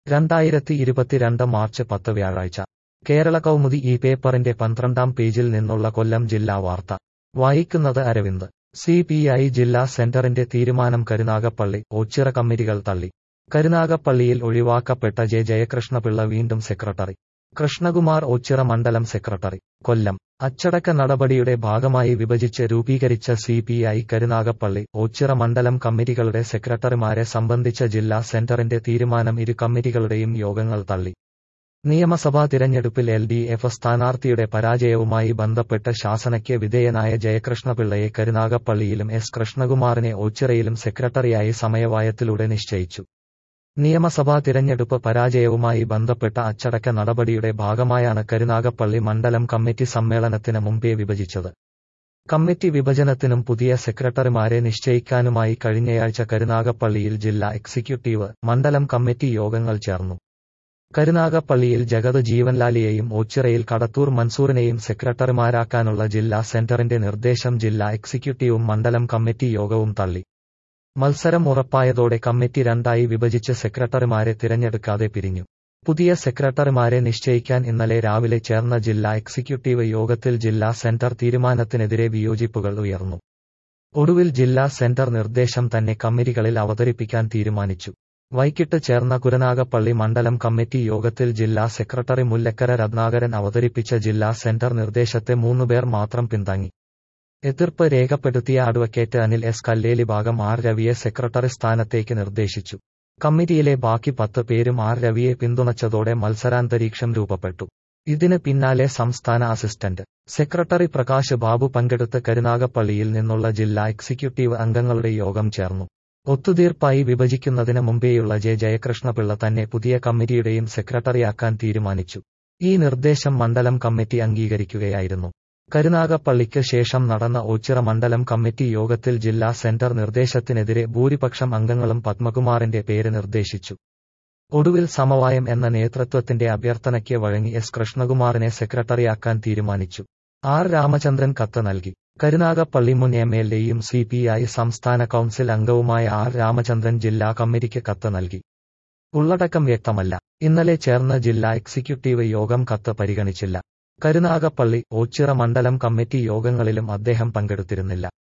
രണ്ടായിരത്തി ഇരുപത്തിരണ്ട് മാർച്ച് പത്ത് വ്യാഴാഴ്ച കേരള കൗമുദി ഈ പേപ്പറിന്റെ പന്ത്രണ്ടാം പേജിൽ നിന്നുള്ള കൊല്ലം ജില്ലാ വാർത്ത വായിക്കുന്നത് അരവിന്ദ് സി പി ഐ ജില്ലാ സെന്ററിന്റെ തീരുമാനം കരുനാഗപ്പള്ളി ഓച്ചിറ കമ്മിറ്റികൾ തള്ളി കരുനാഗപ്പള്ളിയിൽ ഒഴിവാക്കപ്പെട്ട ജെ ജയകൃഷ്ണപിള്ള വീണ്ടും സെക്രട്ടറി കൃഷ്ണകുമാർ ഓച്ചിറ മണ്ഡലം സെക്രട്ടറി കൊല്ലം അച്ചടക്ക നടപടിയുടെ ഭാഗമായി വിഭജിച്ച് രൂപീകരിച്ച C P I Karunagappally Oachira മണ്ഡലം കമ്മിറ്റികളുടെ സെക്രട്ടറിമാരെ സംബന്ധിച്ച ജില്ലാ സെന്ററിന്റെ തീരുമാനം ഇരു കമ്മിറ്റികളുടെയും യോഗങ്ങൾ തള്ളി നിയമസഭാ തിരഞ്ഞെടുപ്പിൽ എൽ ഡി എഫ് സ്ഥാനാർത്ഥിയുടെ പരാജയവുമായി ബന്ധപ്പെട്ട് ശാസനയ്ക്ക് വിധേയനായ ജയകൃഷ്ണപിള്ളയെ കരുനാഗപ്പള്ളിയിലും എസ് കൃഷ്ണകുമാറിനെ ഓച്ചിറയിലും സെക്രട്ടറിയായി സമയവായത്തിലൂടെ നിശ്ചയിച്ചു നിയമസഭാ തിരഞ്ഞെടുപ്പ് പരാജയവുമായി ബന്ധപ്പെട്ട അച്ചടക്ക നടപടിയുടെ ഭാഗമായാണ് കരുനാഗപ്പള്ളി മണ്ഡലം കമ്മിറ്റി സമ്മേളനത്തിന് മുമ്പേ വിഭജിച്ചത് കമ്മിറ്റി വിഭജനത്തിനും പുതിയ സെക്രട്ടറിമാരെ നിശ്ചയിക്കാനുമായി കഴിഞ്ഞയാഴ്ച കരുനാഗപ്പള്ളിയിൽ ജില്ലാ എക്സിക്യൂട്ടീവ് മണ്ഡലം കമ്മിറ്റി യോഗങ്ങൾ ചേർന്നു കരുനാഗപ്പള്ളിയിൽ ജഗത് ജീവൻലാലിയെയും ഓച്ചിറയിൽ കടത്തൂർ മൻസൂറിനെയും സെക്രട്ടറിമാരാക്കാനുള്ള ജില്ലാ സെന്ററിന്റെ നിർദ്ദേശം ജില്ലാ എക്സിക്യൂട്ടീവും മണ്ഡലം കമ്മിറ്റി യോഗവും തള്ളി മത്സരം ഉറപ്പായതോടെ കമ്മിറ്റി രണ്ടായി വിഭജിച്ച് സെക്രട്ടറിമാരെ തിരഞ്ഞെടുക്കാതെ പിരിഞ്ഞു പുതിയ സെക്രട്ടറിമാരെ നിശ്ചയിക്കാൻ ഇന്നലെ രാവിലെ ചേർന്ന ജില്ലാ എക്സിക്യൂട്ടീവ് യോഗത്തിൽ ജില്ലാ സെന്റർ തീരുമാനത്തിനെതിരെ വിയോജിപ്പുകൾ ഉയർന്നു ഒടുവിൽ ജില്ലാ സെന്റർ നിർദ്ദേശം തന്നെ കമ്മിറ്റികളിൽ അവതരിപ്പിക്കാൻ തീരുമാനിച്ചു വൈകിട്ട് ചേർന്ന കുരനാഗപ്പള്ളി മണ്ഡലം കമ്മിറ്റി യോഗത്തിൽ ജില്ലാ സെക്രട്ടറി മുല്ലക്കര രത്നാകരൻ അവതരിപ്പിച്ച ജില്ലാ സെന്റർ നിർദ്ദേശത്തെ മൂന്നുപേർ മാത്രം പിന്താങ്ങി എതിർപ്പ് രേഖപ്പെടുത്തിയ അഡ്വക്കേറ്റ് അനിൽ എസ് കല്ലേലി ഭാഗം ആർ രവിയെ സെക്രട്ടറി സ്ഥാനത്തേക്ക് നിർദ്ദേശിച്ചു കമ്മിറ്റിയിലെ ബാക്കി പത്ത് പേരും ആർ രവിയെ പിന്തുണച്ചതോടെ മത്സരാന്തരീക്ഷം രൂപപ്പെട്ടു ഇതിന് പിന്നാലെ സംസ്ഥാന അസിസ്റ്റന്റ് സെക്രട്ടറി പ്രകാശ് ബാബു പങ്കെടുത്ത് കരുനാഗപ്പള്ളിയിൽ നിന്നുള്ള ജില്ലാ എക്സിക്യൂട്ടീവ് അംഗങ്ങളുടെ യോഗം ചേർന്നു ഒത്തുതീർപ്പായി വിഭജിക്കുന്നതിന് മുമ്പേയുള്ള ജെ ജയകൃഷ്ണപിള്ള തന്നെ പുതിയ കമ്മിറ്റിയുടെയും സെക്രട്ടറിയാക്കാൻ തീരുമാനിച്ചു ഈ നിർദ്ദേശം മണ്ഡലം കമ്മിറ്റി അംഗീകരിക്കുകയായിരുന്നു കരുനാഗപ്പള്ളിക്ക് ശേഷം നടന്ന ഓച്ചിറ മണ്ഡലം കമ്മിറ്റി യോഗത്തിൽ ജില്ലാ സെന്റർ നിർദ്ദേശത്തിനെതിരെ ഭൂരിപക്ഷം അംഗങ്ങളും പത്മകുമാറിന്റെ പേര് നിർദ്ദേശിച്ചു ഒടുവിൽ സമവായം എന്ന നേതൃത്വത്തിന്റെ അഭ്യർത്ഥനയ്ക്ക് വഴങ്ങി എസ് കൃഷ്ണകുമാറിനെ സെക്രട്ടറിയാക്കാൻ തീരുമാനിച്ചു ആർ രാമചന്ദ്രൻ കത്ത് നൽകി കരുനാഗപ്പള്ളി മുൻ എം എൽ എയും സി പി ഐ സംസ്ഥാന കൌൺസിൽ അംഗവുമായ ആർ രാമചന്ദ്രൻ ജില്ലാ കമ്മിറ്റിക്ക് കത്ത് നൽകി ഉള്ളടക്കം വ്യക്തമല്ല ഇന്നലെ ചേർന്ന ജില്ലാ എക്സിക്യൂട്ടീവ് യോഗം കത്ത് പരിഗണിച്ചില്ല കരുനാഗപ്പള്ളി ഓച്ചിറ മണ്ഡലം കമ്മിറ്റി യോഗങ്ങളിലും അദ്ദേഹം പങ്കെടുത്തിരുന്നില്ല